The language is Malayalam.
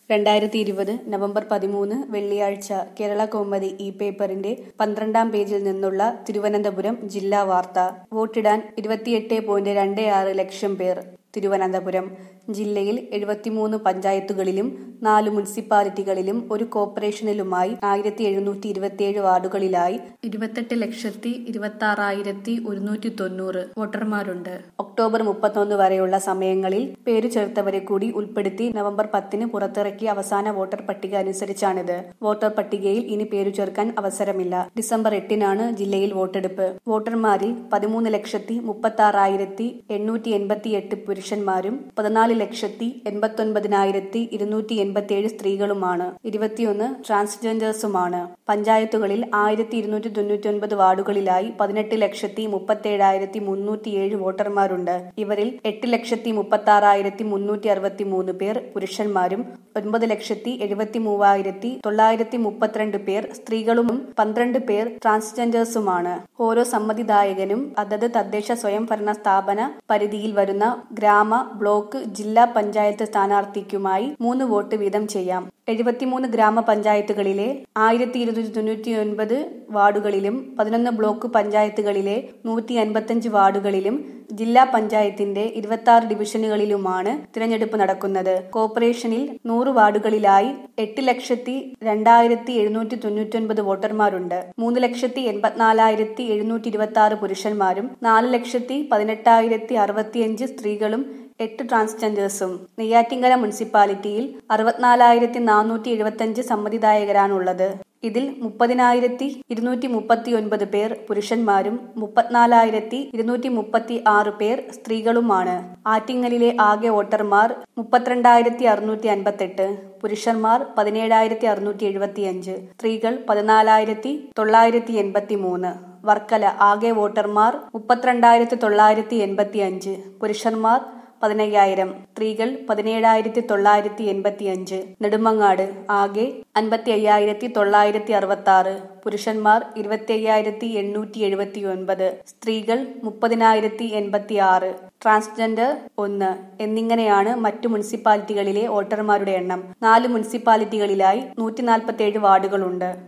രണ്ടായിരത്തി ഇരുപത് നവംബർ പതിമൂന്ന് വെള്ളിയാഴ്ച കേരള കൗമുദി ഈ പേപ്പറിന്റെ പന്ത്രണ്ടാം പേജിൽ നിന്നുള്ള തിരുവനന്തപുരം ജില്ലാ വാർത്ത വോട്ടിടാൻ ഇരുപത്തിയെട്ട് പോയിന്റ് രണ്ട് ആറ് ലക്ഷം പേർ തിരുവനന്തപുരം ജില്ലയിൽ എഴുപത്തിമൂന്ന് പഞ്ചായത്തുകളിലും നാല് മുനിസിപ്പാലിറ്റികളിലും ഒരു കോർപ്പറേഷനിലുമായി ആയിരത്തി എഴുന്നൂറ്റി ഇരുപത്തിയേഴ് വാർഡുകളിലായി ഇരുപത്തെട്ട് ലക്ഷത്തി ഇരുപത്തി ആറായിരത്തി ഒരുന്നൂറ്റി തൊണ്ണൂറ് വോട്ടർമാരുണ്ട് ഒക്ടോബർ മുപ്പത്തൊന്ന് വരെയുള്ള സമയങ്ങളിൽ പേരു ചേർത്തവരെ കൂടി ഉൾപ്പെടുത്തി നവംബർ പത്തിന് പുറത്തിറക്കിയ അവസാന വോട്ടർ പട്ടിക അനുസരിച്ചാണിത് വോട്ടർ പട്ടികയിൽ ഇനി പേരു ചേർക്കാൻ അവസരമില്ല ഡിസംബർ എട്ടിനാണ് ജില്ലയിൽ വോട്ടെടുപ്പ് വോട്ടർമാരിൽ പതിമൂന്ന് ലക്ഷത്തി മുപ്പത്തി ആറായിരത്തി എണ്ണൂറ്റി എൺപത്തി എട്ട് പുരുഷന്മാരും പതിനാല് ലക്ഷത്തി എൺപത്തൊൻപതിനായിരത്തി ഇരുന്നൂറ്റി എൺപത്തിയേഴ് സ്ത്രീകളുമാണ് ഇരുപത്തിയൊന്ന് ട്രാൻസ്ജെൻഡേഴ്സുമാണ് പഞ്ചായത്തുകളിൽ ആയിരത്തി ഇരുന്നൂറ്റി തൊണ്ണൂറ്റി ഒൻപത് വാർഡുകളിലായി പതിനെട്ട് ലക്ഷത്തി മുപ്പത്തേഴായിരത്തി മുന്നൂറ്റിയേഴ് വോട്ടർമാരുണ്ട് ഇവരിൽ എട്ട് ലക്ഷത്തി മുപ്പത്തി ആറായിരത്തി മുന്നൂറ്റി അറുപത്തി മൂന്ന് പേർ പുരുഷന്മാരും ഒൻപത് ലക്ഷത്തി എഴുപത്തി മൂവായിരത്തി തൊള്ളായിരത്തി മുപ്പത്തിരണ്ട് പേർ സ്ത്രീകളും പന്ത്രണ്ട് പേർ ട്രാൻസ്ജെൻഡേഴ്സുമാണ് ഓരോ സമ്മതിദായകനും അതത് തദ്ദേശ സ്വയംഭരണ സ്ഥാപന പരിധിയിൽ വരുന്ന ഗ്രാമ ബ്ലോക്ക് ജില്ലാ പഞ്ചായത്ത് സ്ഥാനാർത്ഥിക്കുമായി മൂന്ന് വോട്ട് വീതം ചെയ്യാം എഴുപത്തിമൂന്ന് ഗ്രാമപഞ്ചായത്തുകളിലെ ആയിരത്തി ഇരുന്നൂറ്റി തൊണ്ണൂറ്റി ഒൻപത് വാർഡുകളിലും പതിനൊന്ന് ബ്ലോക്ക് പഞ്ചായത്തുകളിലെ നൂറ്റി അൻപത്തഞ്ച് വാർഡുകളിലും ജില്ലാ പഞ്ചായത്തിന്റെ ഇരുപത്തി ആറ് ഡിവിഷനുകളിലുമാണ് തിരഞ്ഞെടുപ്പ് നടക്കുന്നത് കോർപ്പറേഷനിൽ നൂറ് വാർഡുകളിലായി എട്ട് ലക്ഷത്തി രണ്ടായിരത്തി എഴുന്നൂറ്റി തൊണ്ണൂറ്റി ഒൻപത് വോട്ടർമാരുണ്ട് മൂന്ന് ലക്ഷത്തി എൺപത്തിനാലായിരത്തി എഴുന്നൂറ്റി ഇരുപത്തി ആറ് പുരുഷന്മാരും നാല് ലക്ഷത്തി പതിനെട്ടായിരത്തി അറുപത്തിയഞ്ച് സ്ത്രീകളും എട്ട് ട്രാൻസ്ജെൻഡേഴ്സും നെയ്യാറ്റിങ്കര മുനിസിപ്പാലിറ്റിയിൽ അറുപത്തിനാലായിരത്തി നാനൂറ്റി എഴുപത്തിയഞ്ച് സമ്മതിദായകരാണുള്ളത് ഇതിൽ മുപ്പതിനായിരത്തി ഇരുന്നൂറ്റി മുപ്പത്തി ഒൻപത് പേർ പുരുഷന്മാരും മുപ്പത്തിനാലായിരത്തി ഇരുന്നൂറ്റി മുപ്പത്തി ആറ് പേർ സ്ത്രീകളുമാണ് ആറ്റിങ്ങലിലെ ആകെ വോട്ടർമാർ മുപ്പത്തിരണ്ടായിരത്തി അറുന്നൂറ്റി അൻപത്തെട്ട് പുരുഷന്മാർ പതിനേഴായിരത്തി അറുന്നൂറ്റി എഴുപത്തിയഞ്ച് സ്ത്രീകൾ പതിനാലായിരത്തി തൊള്ളായിരത്തി എൺപത്തി മൂന്ന് വർക്കല ആകെ വോട്ടർമാർ മുപ്പത്തിരണ്ടായിരത്തി തൊള്ളായിരത്തി എൺപത്തി അഞ്ച് പുരുഷന്മാർ പതിനയ്യായിരം സ്ത്രീകൾ പതിനേഴായിരത്തി തൊള്ളായിരത്തി എൺപത്തി അഞ്ച് നെടുമങ്ങാട് ആകെ അൻപത്തി അയ്യായിരത്തി തൊള്ളായിരത്തി അറുപത്തി ആറ് പുരുഷന്മാർ ഇരുപത്തി അയ്യായിരത്തി എണ്ണൂറ്റി എഴുപത്തി ഒൻപത് സ്ത്രീകൾ മുപ്പതിനായിരത്തി എൺപത്തി ആറ് ട്രാൻസ്ജെൻഡർ ഒന്ന് എന്നിങ്ങനെയാണ് മറ്റു മുനിസിപ്പാലിറ്റികളിലെ വോട്ടർമാരുടെ എണ്ണം നാല് മുനിസിപ്പാലിറ്റികളിലായി നൂറ്റി നാൽപ്പത്തി ഏഴ് വാർഡുകളുണ്ട്